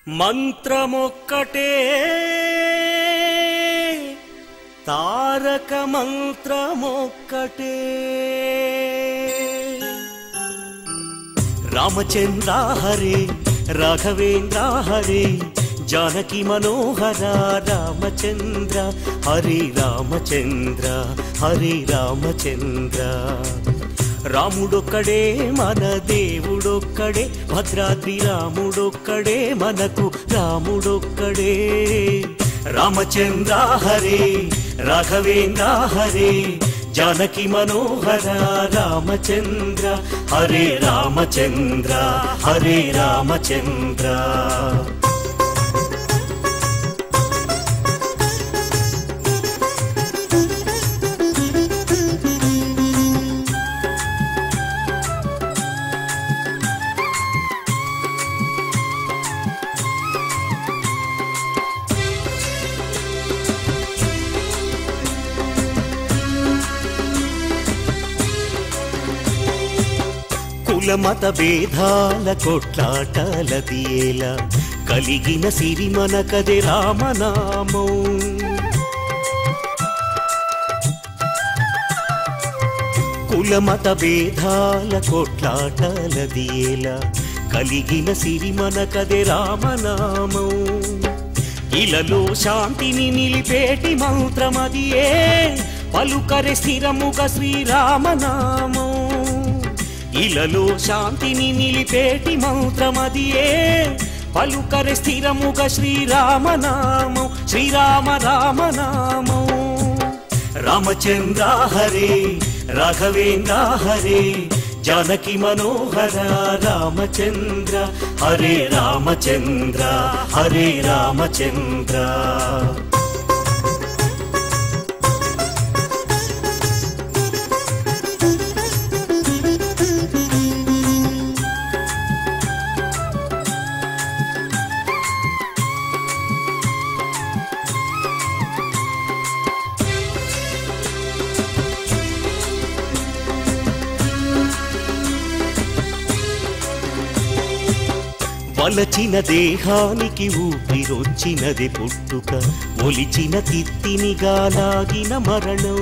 మంత్రమొక్కటే తారక మంత్రమొక్కటే రామచంద్ర హరే రాఘవేంద్ర హరే జానకి మనోహర రామచంద్ర హరి రామచంద్ర హరి రామచంద్ర రాముడొక్కడే మన దేవుడొక్కడే భద్రాద్రి రాముడొక్కడే మనకు రాముడొక్కడే రామచంద్ర హరే రాఘవేంద్ర హరే జానకి మనోహర రామచంద్ర హరే రామచంద్ర హరే రామచంద్ర కులమత భేదాల కొట్లాటలదియేల కలిగిన సిరిమన కదే రామనామం కులమత భేదాల కొట్లాటలదియేల కలిగిన సిరిమన కదే రామనామం ఇలలో శాంతిని నిలిపేటి మంత్రమదియే పలుకరె స్థిరముగ శ్రీరామనామం ఇలలో శాంతిని నిలిపేటి మంత్రమదియే పలుకరె స్థిరముగ శ్రీరామనామం శ్రీరామ రామనామం రామచంద్ర హరే రాఘవేంద్ర హరే జానకి మనోహర రామచంద్ర హరే రామచంద్ర హరే రామచంద్ర వలచిన దేహానికి ఊపిరొచ్చినది పుట్టుక ఒలిచిన తిత్తినిగా లాగిన మరణం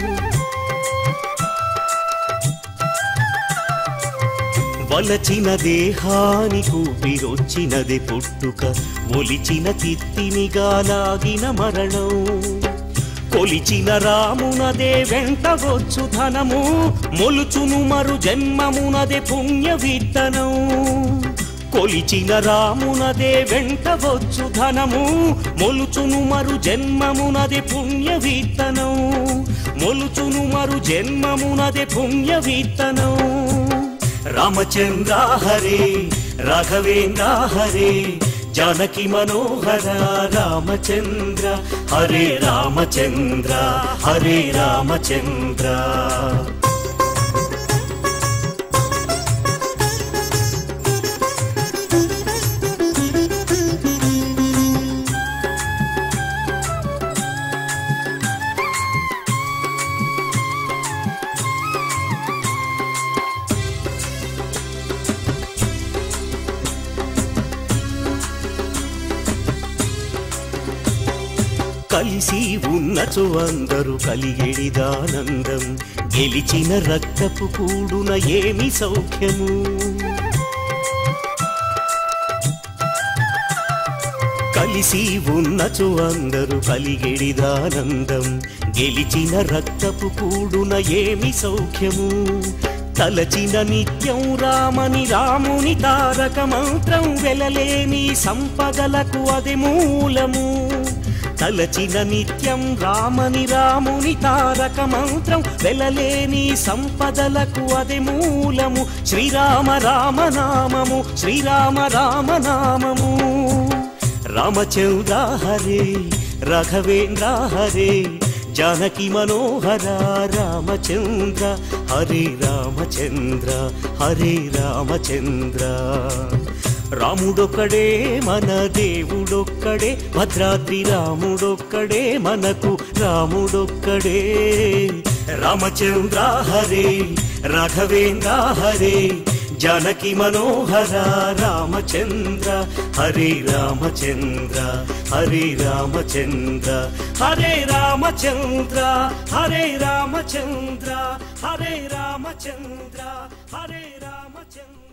వలచిన దేహానికి ఊపిరొచ్చినది పుట్టుక ఒలిచిన తిత్తినిగా లాగిన మరణం కొలిచిన రామునదే వెంటవచ్చు ధనము మొలుచును మరు జన్మమునదే పుణ్య విత్తనం కొలిచిన రామునదే వెంటవచ్చు ధనము మొలుచును మరు జన్మమునదే పుణ్య విత్తనం మొలుచును మరు జన్మమునదే పుణ్య విత్తనం రామచంద్ర హరే రాఘవేంద్ర హరే జానకి మనోహర రామచంద్ర హరే రామచంద్ర హరే రామచంద్ర కలిసి ఉన్నచో అందరూ కలిగెడిదానందం గెలిచిన రక్తపు కూడున ఏమి సౌఖ్యము కలిసి ఉన్నచో అందరూ కలిగెడిదానందం గెలిచిన రక్తపు కూడున ఏమి సౌఖ్యము తలచిన నిత్యం రామని రాముని తారక మంత్రం వెలలేని సంపదలకు అది మూలము తలచిన నిత్యం రామని రాముని తారక మంత్రం వెలలేని సంపదలకు అది మూలము శ్రీరామ రామనామము శ్రీరామ రామనామము రామచంద్ర హరే రాఘవేంద్ర హరే జానకి మనోహర రామచంద్ర హరే రామచంద్ర హరే రామచంద్ర రాముడొక్కడే మన దేవుడొక్కడే భద్రాద్రి రాముడొక్కడే మనకు రాముడొక్కడే రామచంద్ర హరే రాఘవేంద్ర హరే జానకి మనోహర రామచంద్ర హరే రామచంద్ర హరే రామచంద్ర హరే రామచంద్ర హరే రామచంద్ర హరే రామచంద్ర హరే రామచంద్ర